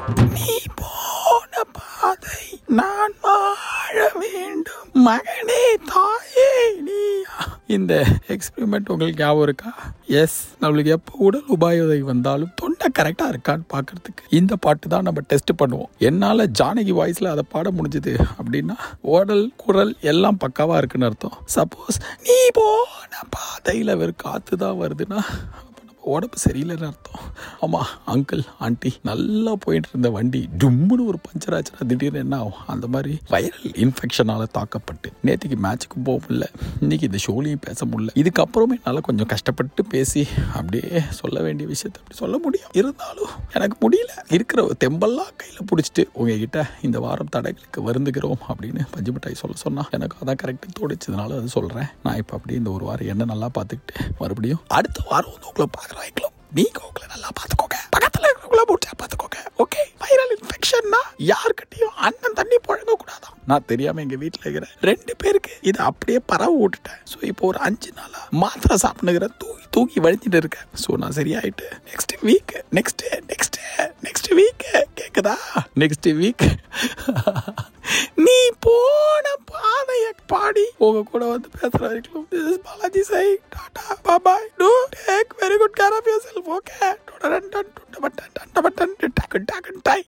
நீ போன பாதை நான் வாழ வேண்டும் மகனே தாயே நீயா இந்த எக்ஸ்பெரிமெண்ட் உங்களுக்கு ஞாபகம் இருக்கா எஸ் நம்மளுக்கு எப்போ உடல் உபாயோதை வந்தாலும் தொண்டை கரெக்டாக இருக்கான்னு பார்க்கறதுக்கு இந்த பாட்டு தான் நம்ம டெஸ்ட் பண்ணுவோம் என்னால் ஜானகி வாய்ஸில் அதை பாட முடிஞ்சது அப்படின்னா உடல் குரல் எல்லாம் பக்காவாக இருக்குன்னு அர்த்தம் சப்போஸ் நீ போன பாதையில் வெறும் காற்று தான் வருதுன்னா அப்ப நம்ம உடம்பு சரியில்லைன்னு அர்த்தம் ஆமாம் அங்கிள் ஆண்டி நல்லா போயிட்டு இருந்த வண்டி டும்முன்னு ஒரு பஞ்சர் ஆச்சுன்னா திடீர்னு என்ன ஆகும் அந்த மாதிரி வைரல் இன்ஃபெக்ஷனால் தாக்கப்பட்டு நேற்றுக்கு மேட்ச்சுக்கு போக முடியல இன்னைக்கு இந்த ஷோலையும் பேச முடியல இதுக்கப்புறமே என்னால் கொஞ்சம் கஷ்டப்பட்டு பேசி அப்படியே சொல்ல வேண்டிய விஷயத்தை அப்படி சொல்ல முடியும் இருந்தாலும் எனக்கு முடியல இருக்கிற தெம்பெல்லாம் கையில் பிடிச்சிட்டு உங்ககிட்ட இந்த வாரம் தடைகளுக்கு வருந்துகிறோம் அப்படின்னு பஞ்சு மிட்டாய் சொல்ல சொன்னா எனக்கு அதான் கரெக்டாக தோடிச்சதுனால அது சொல்கிறேன் நான் இப்போ அப்படியே இந்த ஒரு வாரம் என்ன நல்லா பார்த்துக்கிட்டு மறுபடியும் அடுத்த வாரம் வந்து உங்களை பார்க்குற வைக்கலாம் நீங்க உங்களை நல்லா பார்த்துக்கோங்க பக்கத்தில் இருக்கிறவங்கள முடிச்சா பார்த்துக்கோங்க ஓகே வைரல் இன்ஃபெக்ஷன்னா யாருக்கிட்டையும் அண்ணன் தண்ணி புழங்க கூடாதான் நான் தெரியாம எங்க வீட்டில் இருக்கிற ரெண்டு பேருக்கு இதை அப்படியே பரவ விட்டுட்டேன் ஸோ இப்போ ஒரு அஞ்சு நாளா மாத்திரை சாப்பிட்டுங்கிற தூக்கி தூக்கி வழிஞ்சிட்டு இருக்கேன் ஸோ நான் சரியாயிட்டு next week next next next week கேக்குதா நெக்ஸ்ட் வீக் நீ போன பாதைய பாடி உங்க கூட வந்து பேசுற வரைக்கும் this is Balaji Sai tata bye bye do take very good care of yourself okay டன் டன் டன் டன் டன் டன் டன் டன் டன் டன் டன்